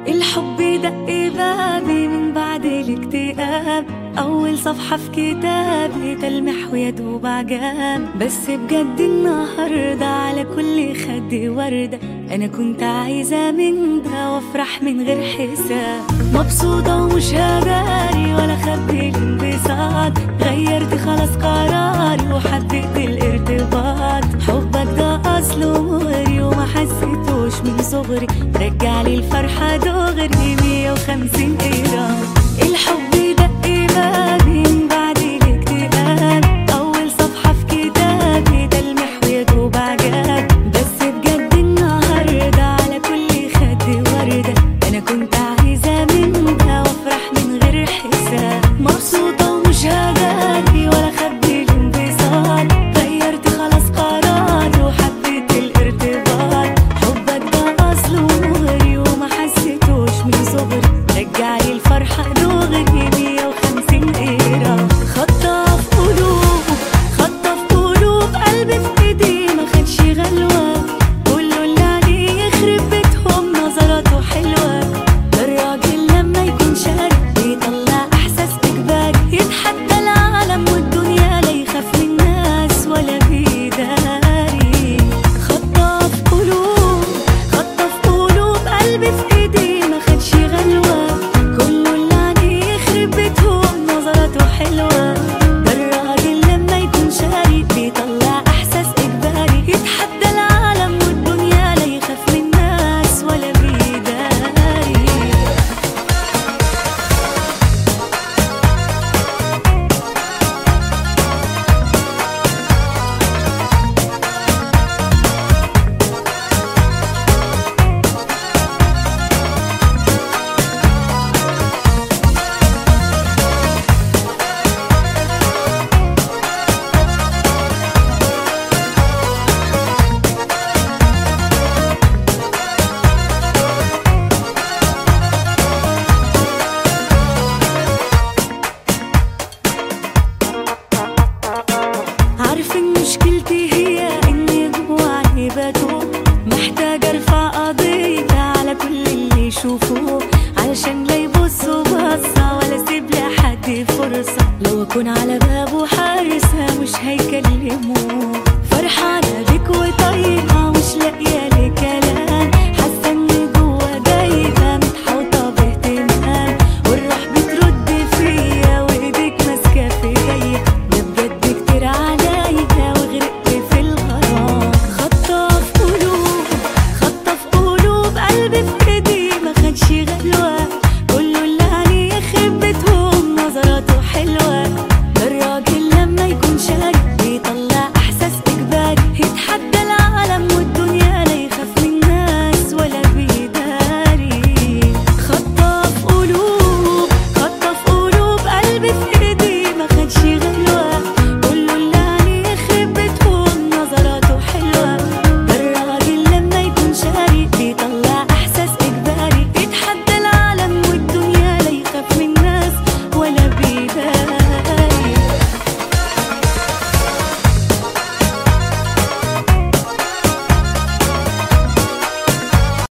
الحب دق بابي من بعد الاكتئاب أول صفحة في كتابي تلمح ويدوب عجاب بس بجد النهاردة على كل خد وردة أنا كنت عايزة من ده وأفرح من غير حساب مبسوطة ومش هداري ولا خبي الانبساط غيرت خلاص قراري وحبيت الارتباط حبك ده أصله مغري وما حسيتوش من صغري رجعلي الفرحة دغري 150 إيران الحب دق بابي من بعد الاكتئاب أول صفحة في كتابي تلمح ويدوب عجاب بس بجد النهاردة على كل خد وردة أنا كنت عايزة من ده وأفرح من غير حساب مبسوطة ومش هداري ولا خبي الانبساط غيرت خلاص قراري وحبيت الارتباط حبك ده أصله مغري وما حسيتوش من صغري رجعلي الفرحة دغري 150 قيرة خطة في قلوب خطة في قلوب قلبي في ايدي ما خدش غلوة كله اللي عليه يخرب بيتهم نظراته حلوة ده الراجل لما يكون شاري بيطلع احساس اجباري يتحدى العالم والدنيا لا يخاف من الناس ولا بيداري خطة في قلوب خطة في قلوب قلبي في ايدي ما خدش غلوة كله اللي عليه يخرب بيتهم نظراته حلوة ده الراجل لما يكون شاري بيطلع احساس اجباري يتحدى العالم والدنيا لا يخاف من الناس ولا بيداري عارف ان مشكلتي هي اني جوعني بتوه محتاجة ارفع قضية على كل اللي يشوفوه علشان لا يبصوا بصة ولا اسيب لحد فرصة لو اكون على